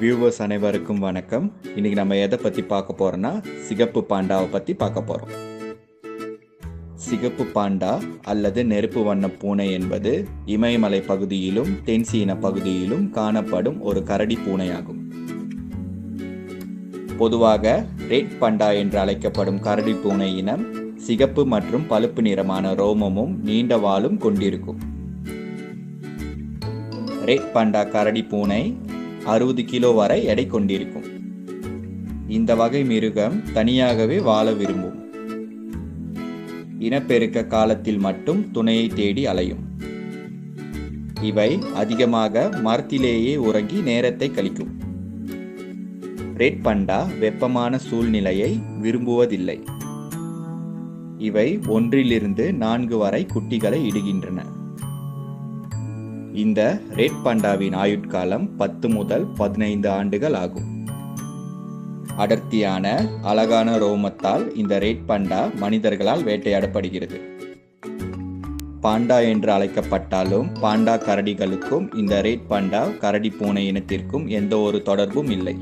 viewers அனைவருக்கும் வணக்கம் இன்னைக்கு நம்ம எதை பற்றி பார்க்க போறோம்னா சிகப்பு பாண்டாவை பற்றி பார்க்க போகிறோம் சிகப்பு பாண்டா அல்லது நெருப்பு வண்ண பூனை என்பது இமயமலை பகுதியிலும் தென்சீன பகுதியிலும் காணப்படும் ஒரு கரடி பூனையாகும் பொதுவாக ரெட் பண்டா என்று அழைக்கப்படும் கரடி பூனை இனம் சிகப்பு மற்றும் பழுப்பு நிறமான ரோமமும் நீண்ட வாலும் கொண்டிருக்கும் ரெட் பண்டா கரடி பூனை அறுபது கிலோ வரை எடை கொண்டிருக்கும் இந்த வகை மிருகம் தனியாகவே வாழ விரும்பும் இனப்பெருக்க காலத்தில் மட்டும் துணையை தேடி அலையும் இவை அதிகமாக மரத்திலேயே உறங்கி நேரத்தை கழிக்கும் ரெட் பண்டா வெப்பமான சூழ்நிலையை விரும்புவதில்லை இவை ஒன்றிலிருந்து நான்கு வரை குட்டிகளை இடுகின்றன இந்த ரெட் பண்டாவின் ஆயுட்காலம் பத்து முதல் பதினைந்து ஆண்டுகள் ஆகும் அடர்த்தியான அழகான ரோமத்தால் இந்த ரெட் பண்டா மனிதர்களால் வேட்டையாடப்படுகிறது பாண்டா என்று அழைக்கப்பட்டாலும் பாண்டா கரடிகளுக்கும் இந்த ரெட் பண்டா கரடி பூனை இனத்திற்கும் எந்த ஒரு தொடர்பும் இல்லை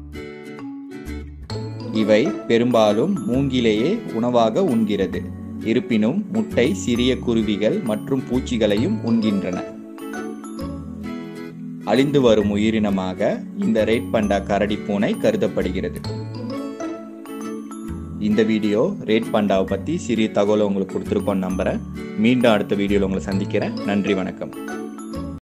இவை பெரும்பாலும் மூங்கிலேயே உணவாக உண்கிறது இருப்பினும் முட்டை சிறிய குருவிகள் மற்றும் பூச்சிகளையும் உண்கின்றன அழிந்து வரும் உயிரினமாக இந்த ரெட் பண்டா கரடி பூனை கருதப்படுகிறது இந்த வீடியோ ரெட் பண்டாவை பற்றி சிறிய தகவலை உங்களுக்கு கொடுத்துருக்கோன்னு நம்புகிறேன் மீண்டும் அடுத்த வீடியோவில் உங்களை சந்திக்கிறேன் நன்றி வணக்கம்